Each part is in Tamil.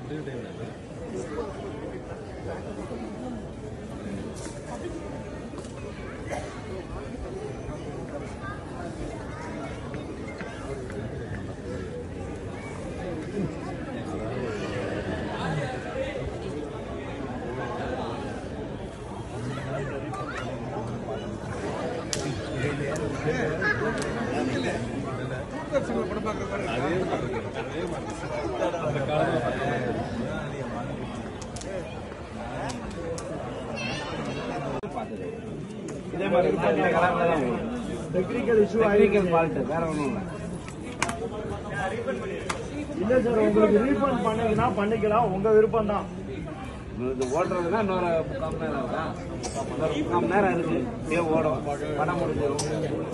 இதே மாதிரி இந்த கலர்ல தான் டெக்னிக்கல் இஷ்யூ டெக்னிக்கல் ஃபால்ட் வேற ஒன்றும் இல்லை இல்ல சார் உங்களுக்கு ரீஃபண்ட் பண்ணீங்கன்னா பண்ணிக்கலாம் உங்க விருப்பம் தான் இது ஓடுறதுன்னா இன்னொரு முக்கால் மணி நேரம் ஆகுதா இன்னொரு முக்கால் மணி நேரம் இருக்கு அப்படியே ஓடும் படம் முடிஞ்சிடும்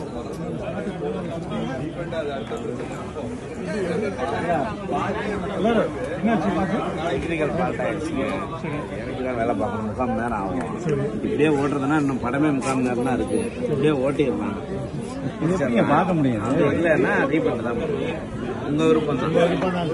டெக்னிக்கல் ஃபால்ட் ஆயிடுச்சு எனக்கு தான் வேலை பார்க்கணும் முக்கால் மணி நேரம் ஆகும் இப்படியே ஓடுறதுன்னா இன்னும் படமே முக்கால் மணி நேரம் தான் இருக்கு இப்படியே ஓட்டிடலாம் பார்க்க முடியும் இல்லைன்னா ரீஃபண்ட் தான் பண்ணுவோம் உங்க விருப்பம் தான்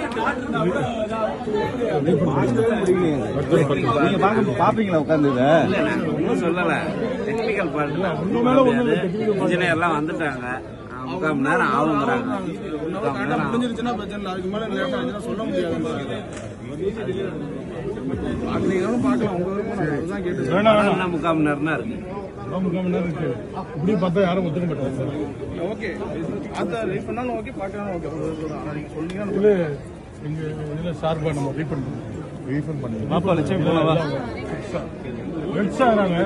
நீங்க பாக்க பாப்பீங்களா உட்கார்ந்து இத இல்ல, நான் ஒண்ணும் சொல்லல டெக்னிக்கல் பார்ட்ல இன்ஜினியர்லாம் வந்துட்டாங்க ஆ, முக்கால் மணி நேரம் ஆகுங்கிறாங்க முக்கால் மணி நேரம் ஆகும். முடிஞ்சிருச்சுன்னா பிரச்சனை இல்லை அதுக்கு மேல லேட் ஆச்சுன்னா சொல்ல முடியாது பாக்கலீங்களும் பார்க்கலாம் உங்க விருப்பம் நான் அதுதான் கேட்டு படம் இன்னும் முக்கால் மணி நேரம் தான் இருக்கு இப்படி பார்த்தா யாரும் ஒத்துக்க மாட்டாங்க ஓகே பார்த்தா ரீட் பண்ணாலும் ஓகே பார்க்கணும் ஓகே உங்க விருப்பம் தான் ஆனா நீங்க சொன்னீங்கன்னா இல்ல எங்க இதுல சார்பா நம்ம ரீஃபண்ட் பண்ணுவோம் ரீஃபண்ட் பண்ணுவோம் மாப்பா லட்சம் போனவா வெட்ஸ் ஆகிறாங்க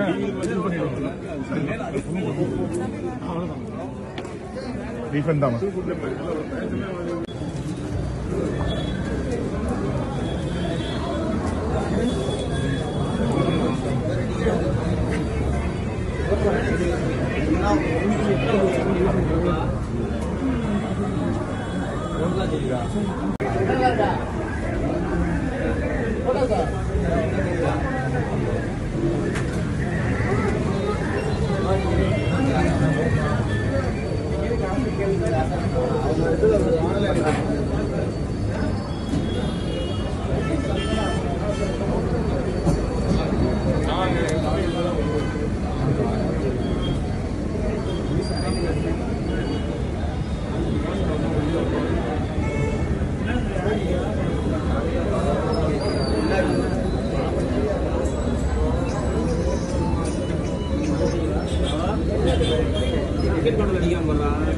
ரீஃபண்ட் தான் டிக்கெட் கொண்டு அடிக்காம போடுறான்